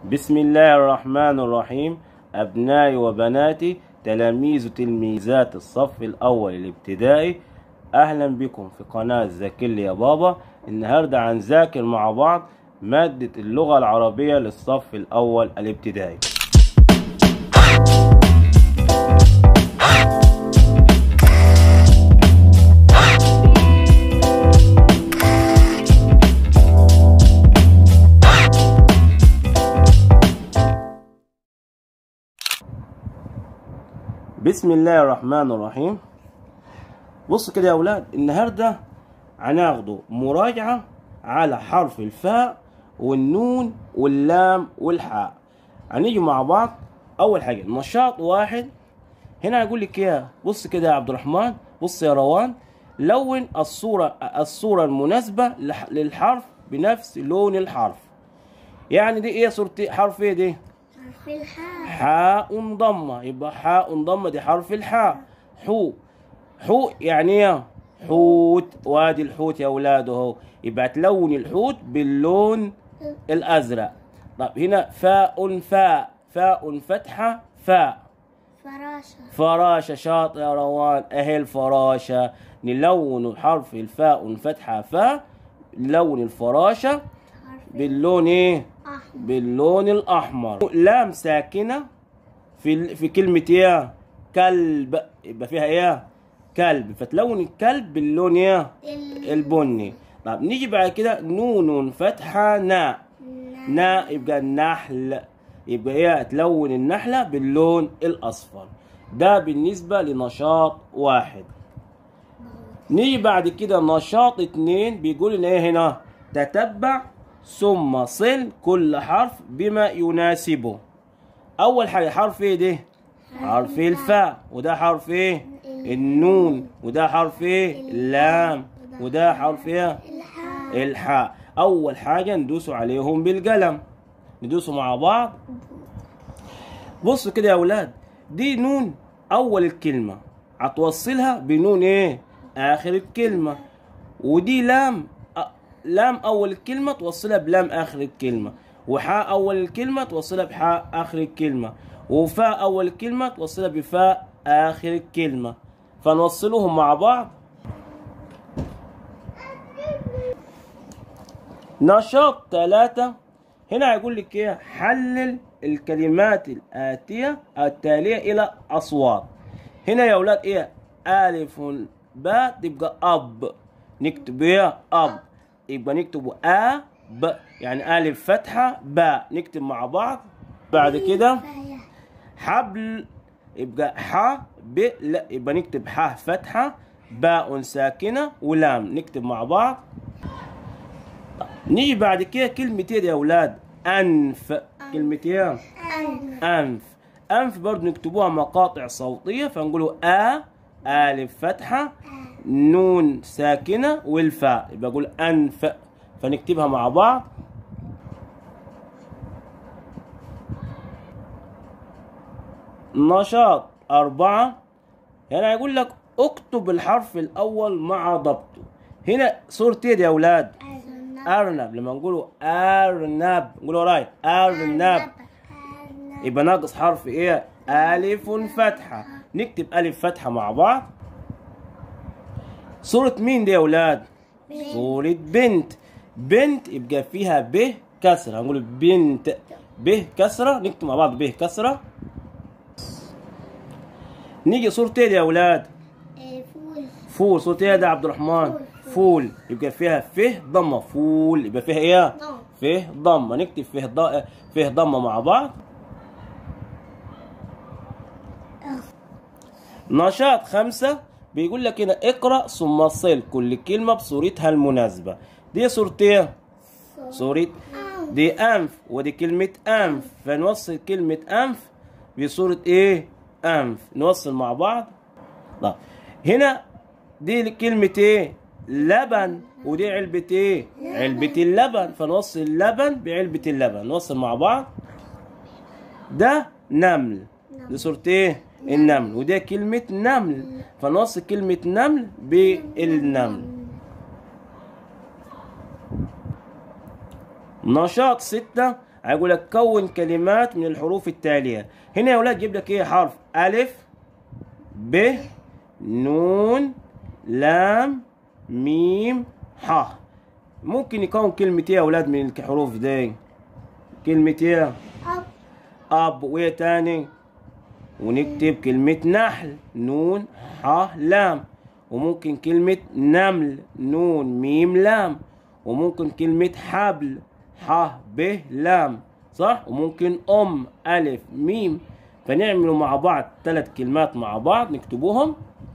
بسم الله الرحمن الرحيم أبنائي وبناتي تلاميذ وتلميذات الصف الأول الابتدائي أهلا بكم في قناة ذاكر لي يا بابا النهاردة هنذاكر مع بعض مادة اللغة العربية للصف الأول الابتدائي بسم الله الرحمن الرحيم بص كده يا اولاد النهارده هناخده مراجعه على حرف الفاء والنون واللام والحاء هنيجي مع بعض اول حاجه نشاط واحد هنا هيقول لك ايه بص كده يا عبد الرحمن بص يا روان لون الصوره الصوره المناسبه لح- للحرف بنفس لون الحرف يعني دي ايه صورة حرف ايه دي حرف الحاء حاء ضمة يبقى حاء ضمة دي حرف الحاء حو حو يعني ايه حوت وادي الحوت يا اولاد اهو يبقى تلون الحوت باللون الازرق طب هنا فاء فاء فاء فتحة فاء فراشة فراشة شاطئ يا روان اهي الفراشة نلون حرف الفاء فتحة فاء نلون الفراشة حرف باللون ايه أحمر باللون الاحمر لام ساكنه في ال- في كلمه ايه كلب يبقى فيها ايه كلب فتلون الكلب باللون ايه ال- البني طب نيجي بعد كده نون فتحه ناء ناء يبقى النحل يبقى ايه تلون النحله باللون الاصفر ده بالنسبه لنشاط واحد نيجي بعد كده نشاط اتنين بيقول لنا ايه هنا تتبع ثم صل كل حرف بما يناسبه اول حاجه حرف ايه ده حرف الفاء وده حرف ايه النون وده حرف ايه اللام وده حرف ايه الحاء الحاء اول حاجه ندوسوا عليهم بالقلم ندوسوا مع بعض بصوا كده يا اولاد دي نون اول الكلمه هتوصلها بنون ايه اخر الكلمه ودي لام أ- لام اول الكلمه توصلها بلام اخر الكلمه وحاء اول الكلمه توصلها بحاء اخر الكلمه وفاء اول الكلمه توصلها بفاء اخر الكلمه فنوصلهم مع بعض نشاط ثلاثة هنا هيقول لك ايه حلل الكلمات الآتية التالية إلى أصوات هنا يا أولاد ايه ألف باء تبقى أب نكتب ايه أب يبقى نكتب أ ب يعني ألف فتحة باء نكتب مع بعض بعد كده فاية. حبل يبقى ح ب لا يبقى نكتب ح فتحة باء ساكنة ولام نكتب مع بعض طب، نيجي بعد كده كلمتين يا أولاد أنف كلمتين أنف أنف أنف برضه نكتبوها مقاطع صوتية فنقولوا أ ألف فتحة نون ساكنة والفاء يبقى أقول أنف فنكتبها مع بعض نشاط أربعة هنا يقول لك اكتب الحرف الأول مع ضبطه هنا صورتين يا أولاد أرنب أرنب لما نقولوا أرنب نقولوا وراي أرنب أرنب يبقى ناقص حرف ايه الف فتحه نكتب الف فتحه مع بعض صورة مين دي يا اولاد صورة بنت بنت يبقى فيها ب كسرة هنقول بنت ب كسرة نكتب مع بعض ب كسرة نيجي صورة ايه دي يا اولاد إيه، فول فول صورة ايه ده يا عبد الرحمن فول يبقى فيها ف ضمة فول يبقى فيها ايه ضم. فيه ضمة نكتب فيه ض... فيه ضمة مع بعض نشاط خمسة بيقول لك هنا اقرأ ثم صل كل كلمة بصورتها المناسبة دي صورتين صورة دي أنف ودي كلمة أنف فنوصل كلمة أنف بصورة إيه أنف نوصل مع بعض طيب هنا دي كلمة إيه لبن ودي علبة إيه علبة اللبن فنوصل اللبن بعلبة اللبن نوصل مع بعض ده نمل دي صورة ايه النمل وده كلمة نمل فنوصل كلمة نمل بالنمل نشاط ستة هيقول لك كون كلمات من الحروف التالية هنا يا ولاد جيب لك ايه حرف ألف ب نون لام ميم ح ممكن يكون كلمة ايه يا ولاد من الحروف دي كلمة ايه أب أب وإيه تاني ونكتب كلمة نحل نون ح لام وممكن كلمة نمل نون ميم لام وممكن كلمة حبل ح ب لام صح وممكن أم ألف ميم فنعملوا مع بعض ثلاث كلمات مع بعض نكتبوهم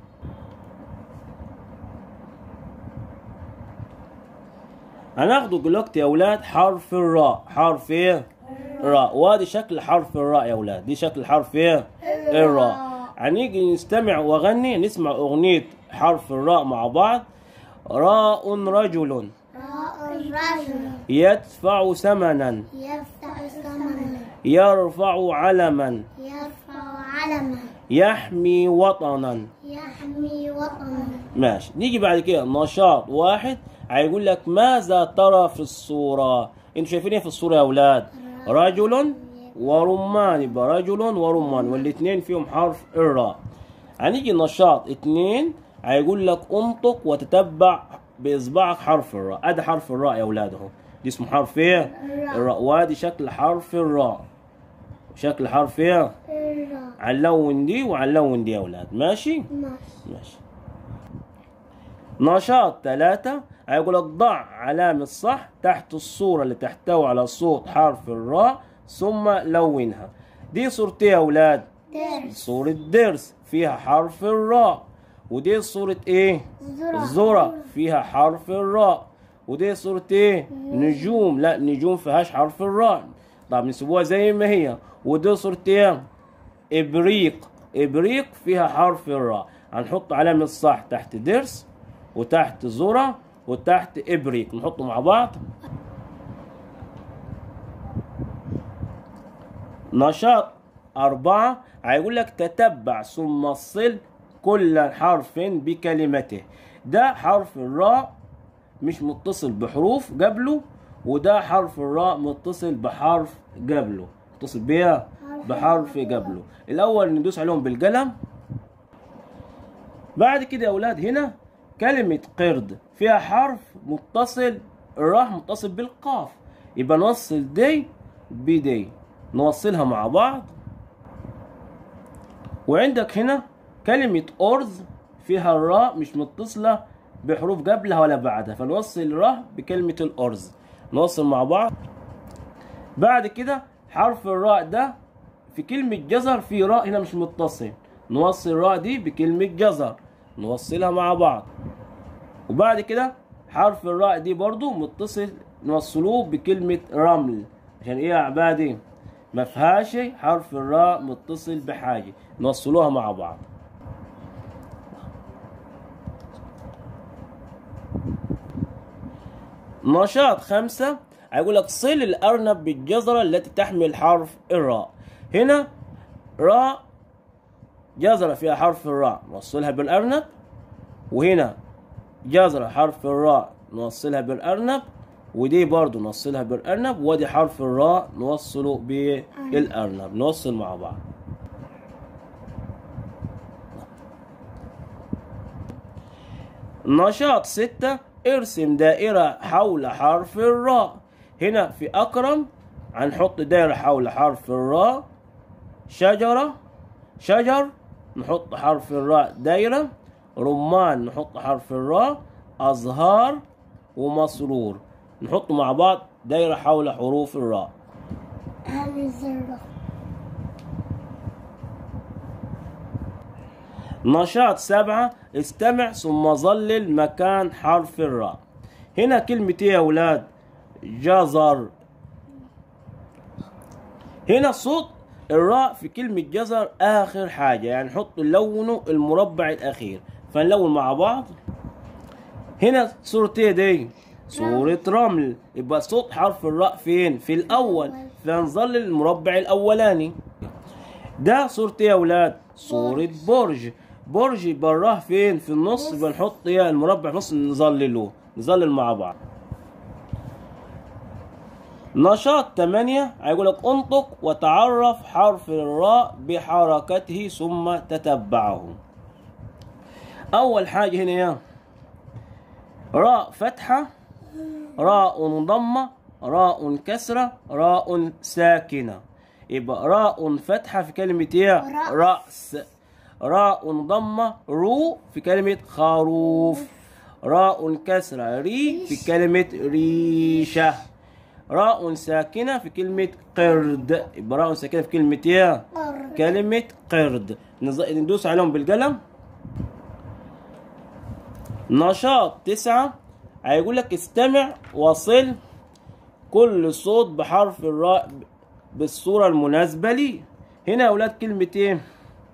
هناخدوا دلوقتي يا اولاد حرف الراء حرف ايه راء وادي شكل حرف الراء يا اولاد دي شكل حرف ايه الراء هنيجي نستمع واغني نسمع اغنيه حرف الراء مع بعض راء رجل راء الرجل يدفع ثمنا يفتح ثمنا يرفع علما يرفع علما يحمي وطنا يحمي وطنا ماشي نيجي بعد كده نشاط واحد هيقول لك ماذا ترى في الصورة انتوا شايفين ايه في الصورة يا اولاد رجل ورمان يبقى رجل ورمان والاثنين فيهم حرف الراء هنيجي نشاط اتنين هيقول لك انطق وتتبع باصبعك حرف الراء ادي حرف الراء يا اولاد اهو دي اسمه حرف ايه الراء وادي شكل حرف الراء شكل حرف ايه الراء علون دي وعلون دي يا اولاد ماشي ماشي ماشي نشاط ثلاثة هيقول لك ضع علامة صح تحت الصورة اللي تحتوي على صوت حرف الراء ثم لونها دي صورتين يا أولاد درس صورة درس فيها حرف الراء ودي صورة ايه ذرة ذرة فيها حرف الراء ودي صورة ايه نجوم لا نجوم فيهاش حرف الراء طب نسيبوها زي ما هي ودي صورة ايه ابريق ابريق فيها حرف الراء هنحط علامة صح تحت درس وتحت ذرة وتحت ابريق نحطه مع بعض نشاط أربعة هيقول لك تتبع ثم صل كل حرف بكلمته ده حرف الراء مش متصل بحروف قبله وده حرف الراء متصل بحرف قبله متصل بيها بحرف قبله الأول ندوس عليهم بالقلم بعد كده يا أولاد هنا كلمة قرد فيها حرف متصل الراء متصل بالقاف يبقى نوصل دي بدي نوصلها مع بعض وعندك هنا كلمة أرز فيها الراء مش متصلة بحروف قبلها ولا بعدها فنوصل الراء بكلمة الأرز نوصل مع بعض بعد كده حرف الراء ده في كلمة جزر في راء هنا مش متصل نوصل الراء دي بكلمة جزر نوصلها مع بعض وبعد كده حرف الراء دي برضو متصل نوصلوه بكلمة رمل عشان ايه يا عبادي ما فيهاش حرف الراء متصل بحاجة نوصلوها مع بعض نشاط خمسة هيقول لك صل الأرنب بالجزرة التي تحمل حرف الراء هنا راء جزرة فيها حرف الراء نوصلها بالأرنب وهنا جزرة حرف الراء نوصلها بالأرنب ودي برضو نوصلها بالأرنب ودي حرف الراء نوصله بالأرنب نوصل مع بعض نشاط ستة ارسم دائرة حول حرف الراء هنا في أكرم هنحط دائرة حول حرف الراء شجرة شجر نحط حرف الراء دايرة رمان نحط حرف الراء أزهار ومسرور نحط مع بعض دايرة حول حروف الراء همزة نشاط سبعة استمع ثم ظلل مكان حرف الراء هنا كلمة ايه يا أولاد جزر هنا صوت الراء في كلمة جزر آخر حاجة يعني نحط لونه المربع الأخير فنلون مع بعض هنا صورة ايه دي صورة رمل يبقى صوت حرف الراء فين في الأول فنظلل المربع الأولاني ده صورة ايه يا أولاد صورة برج برج براه فين في النص يبقى نحط ايه المربع في النص نظلله نظلل مع بعض نشاط 8 هيقول لك انطق وتعرف حرف الراء بحركته ثم تتبعه اول حاجه هنا يا راء فتحه راء ضمه راء كسره راء ساكنه يبقى راء فتحه في كلمه ايه رأس. راس راء ضمه رو في كلمه خروف راء كسره ري في كلمه ريشه راء ساكنه في كلمه قرد يبقى راء ساكنه في كلمه ايه قرد. كلمة قرد نز- ندوس عليهم بالقلم نشاط تسعة هيقول لك استمع وصل كل صوت بحرف الراء بالصورة المناسبة ليه هنا يا أولاد كلمة إيه؟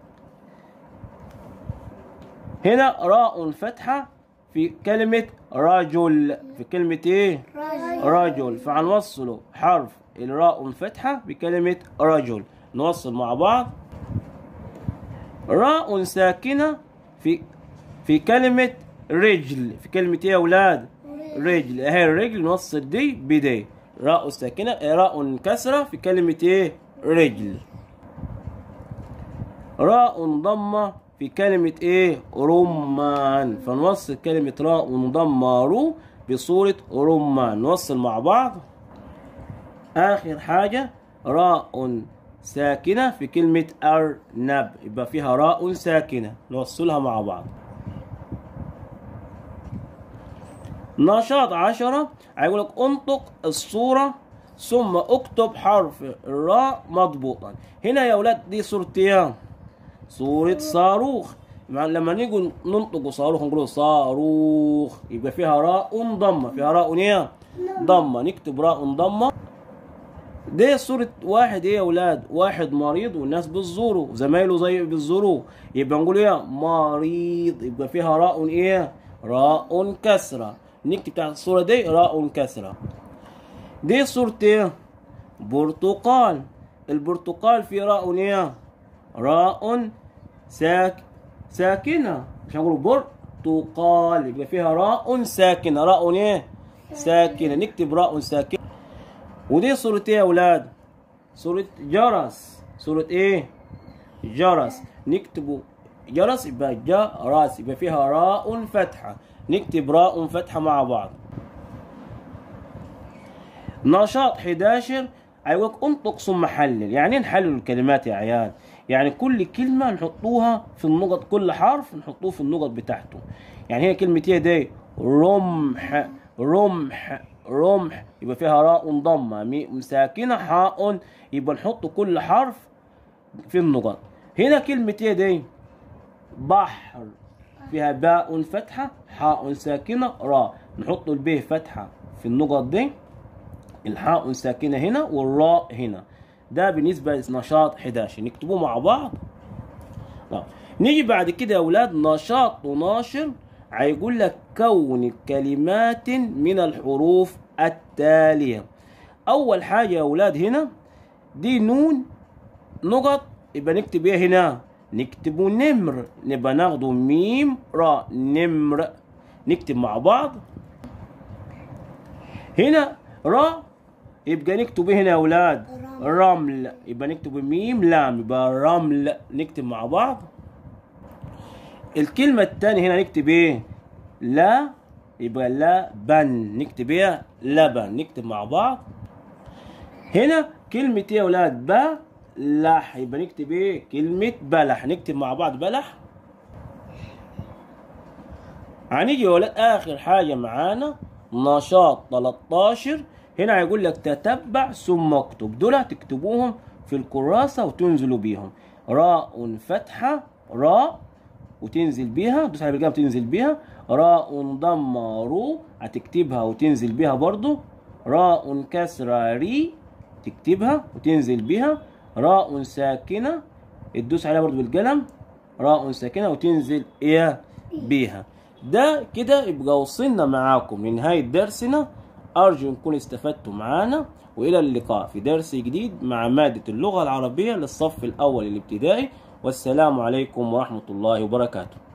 هنا راء فتحة في كلمة رجل في كلمة إيه؟ رجل رجل فهنوصله حرف الراء فتحة بكلمة رجل نوصل مع بعض راء ساكنة في في كلمة رجل في كلمة ايه يا أولاد؟ رجل اهي الرجل نوصل دي بدي راء ساكنة آه، راء كسرة في كلمة ايه؟ رجل راء ضمة في كلمة ايه؟ رمان فنوصل كلمة راء ضمة رو بصورة رمان نوصل مع بعض آخر حاجة راء ساكنة في كلمة أرنب يبقى فيها راء ساكنة نوصلها مع بعض نشاط عشرة هيقول لك انطق الصورة ثم اكتب حرف الراء مضبوطا هنا يا أولاد دي صورتين صورة صاروخ مع- لما نيجي ننطق صاروخ نقول صاروخ يبقى فيها راء ضمة فيها راء ايه ضمة نكتب راء ضمة دي صورة واحد ايه يا اولاد واحد مريض والناس بتزوره زمايله زي بتزوروه يبقى نقول ايه مريض يبقى فيها راء ايه راء كسرة نكتب تحت الصورة دي راء كسرة دي صورة ايه برتقال البرتقال فيه راء ايه راء ساك ساكنة مش هنقول برتقال يبقى فيها راء ساكنة راء ايه ساكنة نكتب راء ساكنة ودي صورة ايه يا اولاد صورة جرس صورة ايه جرس نكتبه جرس يبقى جرس يبقى فيها راء فتحة نكتب راء فتحة مع بعض نشاط 11 هيقولك انطق ثم حلل يعني ايه نحلل الكلمات يا عيال يعني كل كلمة نحطوها في النقط كل حرف نحطوه في النقط بتاعته يعني هي كلمة ايه دي رمح رمح رمح يبقى فيها راء ضمة مي- ساكنة حاء يبقى نحط كل حرف في النقط هنا كلمة ايه دي بحر فيها باء فتحة حاء ساكنة راء نحط الب فتحة في النقط دي الحاء ساكنة هنا والراء هنا ده بالنسبة لنشاط 11 نكتبوه مع بعض طيب. نيجي بعد كده يا أولاد نشاط 12 هيقول لك كون كلمات من الحروف التالية أول حاجة يا أولاد هنا دي نون نقط يبقى نكتب ايه هنا نكتبه نمر نبقى ناخده ميم راء نمر نكتب مع بعض هنا راء يبقى نكتب ايه هنا يا اولاد رمل يبقى نكتب ميم لام يبقى رمل نكتب مع بعض الكلمة التانية هنا نكتب ايه لا يبقى لا بن نكتب ايه لبن نكتب مع بعض هنا كلمة ايه يا اولاد با لح يبقى نكتب ايه كلمة بلح نكتب مع بعض بلح هنيجي يا ولاد اخر حاجة معانا نشاط 13 هنا هيقول لك تتبع ثم اكتب دول هتكتبوهم في الكراسة وتنزلوا بيهم راء فتحة راء وتنزل بيها دوس على الجنب تنزل بيها راء ضمة رو هتكتبها وتنزل بيها برضو راء كسرة ري تكتبها وتنزل بيها راء ساكنة تدوس عليها برضو بالقلم راء ساكنة وتنزل ايه بيها ده كده يبقى وصلنا معاكم لنهاية درسنا أرجو نكون استفدتوا معانا وإلى اللقاء في درس جديد مع مادة اللغة العربية للصف الأول الابتدائي والسلام عليكم ورحمة الله وبركاته